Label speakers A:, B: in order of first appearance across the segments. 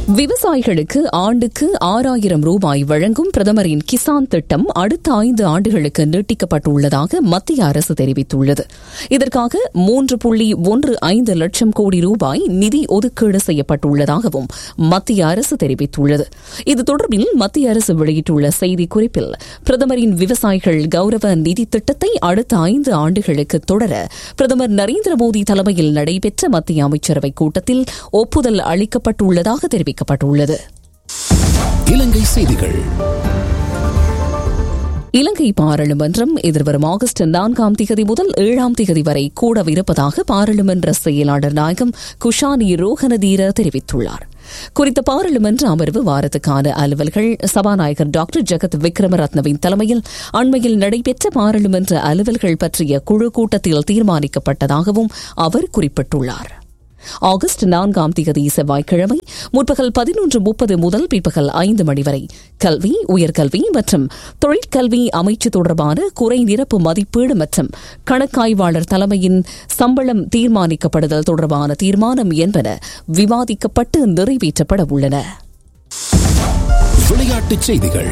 A: விவசாயிகளுக்கு ஆண்டுக்கு ஆறாயிரம் ரூபாய் வழங்கும் பிரதமரின் கிசான் திட்டம் அடுத்த ஐந்து ஆண்டுகளுக்கு நீட்டிக்கப்பட்டுள்ளதாக மத்திய அரசு தெரிவித்துள்ளது இதற்காக மூன்று புள்ளி ஒன்று ஐந்து லட்சம் கோடி ரூபாய் நிதி ஒதுக்கீடு செய்யப்பட்டுள்ளதாகவும் மத்திய அரசு தெரிவித்துள்ளது இது தொடர்பில் மத்திய அரசு வெளியிட்டுள்ள செய்திக்குறிப்பில் பிரதமரின் விவசாயிகள் கௌரவ நிதி திட்டத்தை அடுத்த ஐந்து ஆண்டுகளுக்கு தொடர பிரதமர் நரேந்திர மோடி தலைமையில் நடைபெற்ற மத்திய அமைச்சரவைக் கூட்டத்தில் ஒப்புதல் அளிக்கப்பட்டுள்ளதாக தெரிவிக்கப்பட்டுள்ளது
B: இலங்கை செய்திகள்
A: இலங்கை பாராளுமன்றம் எதிர்வரும் ஆகஸ்ட் நான்காம் திகதி முதல் ஏழாம் திகதி வரை கூடவிருப்பதாக பாராளுமன்ற செயலாளர் நாயகம் குஷானி ரோஹனதீர தெரிவித்துள்ளார் குறித்த பாராளுமன்ற அமர்வு வாரத்துக்கான அலுவல்கள் சபாநாயகர் டாக்டர் ஜெகத் விக்ரமரத்னவின் தலைமையில் அண்மையில் நடைபெற்ற பாராளுமன்ற அலுவல்கள் பற்றிய குழு கூட்டத்தில் தீர்மானிக்கப்பட்டதாகவும் அவர் குறிப்பிட்டுள்ளார் ஆகஸ்ட் நான்காம் தேதி செவ்வாய்க்கிழமை முற்பகல் பதினொன்று முப்பது முதல் பிற்பகல் ஐந்து மணி வரை கல்வி உயர்கல்வி மற்றும் தொழிற்கல்வி அமைச்சு தொடர்பான குறை நிரப்பு மதிப்பீடு மற்றும் கணக்காய்வாளர் தலைமையின் சம்பளம் தீர்மானிக்கப்படுதல் தொடர்பான தீர்மானம் என்பன விவாதிக்கப்பட்டு நிறைவேற்றப்பட உள்ளன
B: விளையாட்டுச் செய்திகள்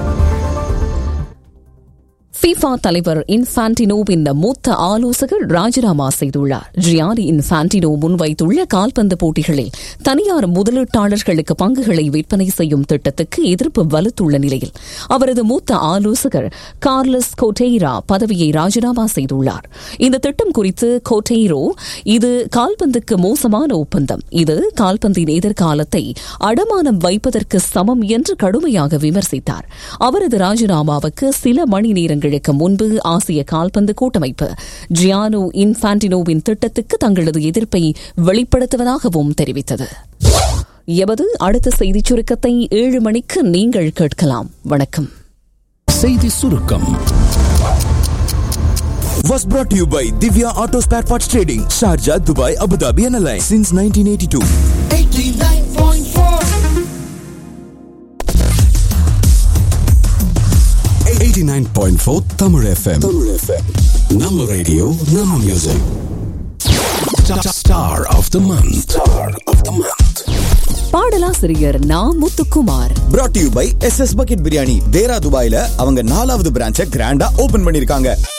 A: ஃபிஃபா தலைவர் இன்ஃபான்டினோவின் மூத்த ஆலோசகர் ராஜினாமா செய்துள்ளார் ஜியானி இன்ஃபான்டினோ முன்வைத்துள்ள கால்பந்து போட்டிகளில் தனியார் முதலீட்டாளர்களுக்கு பங்குகளை விற்பனை செய்யும் திட்டத்துக்கு எதிர்ப்பு வலுத்துள்ள நிலையில் அவரது மூத்த ஆலோசகர் கார்லஸ் கோட்டெய்ரா பதவியை ராஜினாமா செய்துள்ளார் இந்த திட்டம் குறித்து கோட்டெய்ரோ இது கால்பந்துக்கு மோசமான ஒப்பந்தம் இது கால்பந்தின் எதிர்காலத்தை அடமானம் வைப்பதற்கு சமம் என்று கடுமையாக விமர்சித்தார் அவரது ராஜினாமாவுக்கு சில மணி நேரங்கள் நாட்களுக்கு முன்பு ஆசிய கால்பந்து கூட்டமைப்பு ஜியானோ இன்ஃபான்டினோவின் திட்டத்துக்கு தங்களது எதிர்ப்பை வெளிப்படுத்துவதாகவும் தெரிவித்தது எமது அடுத்த செய்திச் சுருக்கத்தை ஏழு மணிக்கு நீங்கள் கேட்கலாம் வணக்கம்
B: செய்தி சுருக்கம்
C: was brought to you by Divya Auto Spare Parts Trading, Sharjah, Dubai, Abu Dhabi and Alliance since 1982.
B: 89.4 Tamil FM. Tamil FM. நம்ம ரேடியோ நம்ம music star of the month star of the month
A: பாடலாசிரியர் Na Muthukumar
C: brought to you by SS Bucket Biryani, தேரா துபாயில அவங்க நாலாவது பிரான்ச்சை கிராண்டா open பண்ணிருக்காங்க